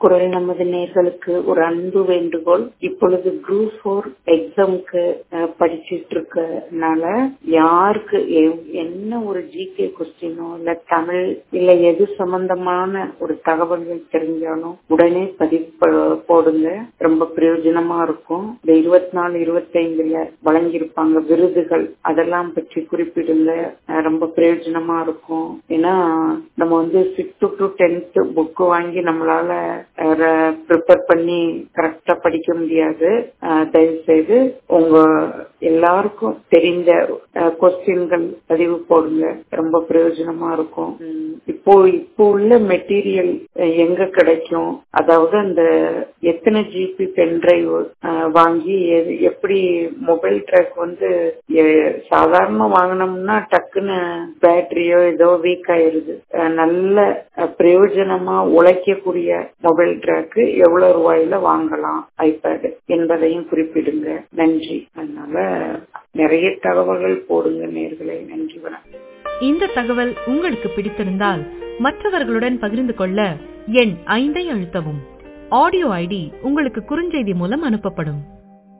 குரல் நமது நேர்களுக்கு ஒரு அன்பு வேண்டுகோள் இப்பொழுது குரூப் ஃபோர் எக்ஸாம்க்கு படிச்சிட்டு இருக்கனால யாருக்கு எ- என்ன ஒரு ஜிகே கொஸ்டினோ இல்ல தமிழ் இல்ல எது சம்பந்தமான ஒரு தகவல்கள் தெரிஞ்சாலும் உடனே பதிவு ப- போடுங்க ரொம்ப பிரயோஜனமா இருக்கும் இந்த இருபத்தி நாலு இருபத்தி ஐந்துல வழங்கியிருப்பாங்க விருதுகள் அதெல்லாம் பற்றி குறிப்பிடுங்க அஹ் ரொம்ப பிரயோஜனமா இருக்கும் ஏன்னா நம்ம வந்து சிக்ஸ்த் டு டென்த் புக் வாங்கி நம்மளால ப்ரிப்பேர் பண்ணி கரெக்டா படிக்க முடியாது அஹ் தயவு செய்து உங்க எல்லாருக்கும் தெரிந்த கொஸ்டின்கள் பதிவு போடுங்க ரொம்ப பிரயோஜனமா இருக்கும் உம் இப்போ இப்போ உள்ள மெட்டீரியல் எங்க கிடைக்கும் அதாவது அந்த எத்தனை ஜிபி பென் டிரைவ் வாங்கி எது- எப்படி மொபைல் ட்ராக் வந்து எ- சாதாரண வாங்கினோம்னா டக்குன்னு பேட்டரியோ ஏதோ வீக் ஆயிருது அஹ் நல்ல அஹ், பிரயோஜனமா உழைக்கக்கூடிய மொபைல் ட்ராக் எவ்வளவு ரூபாயில வாங்கலாம் ஐபேட் என்பதையும் குறிப்பிடுங்க நன்றி அதனால நிறைய தகவல்கள் போடுங்க நேர்களே நன்றி வணக்கம் இந்த தகவல் உங்களுக்கு பிடித்திருந்தால் மற்றவர்களுடன் பகிர்ந்து கொள்ள எண் ஐந்தை அழுத்தவும் ஆடியோ ஐடி உங்களுக்கு குறுஞ்செய்தி மூலம் அனுப்பப்படும்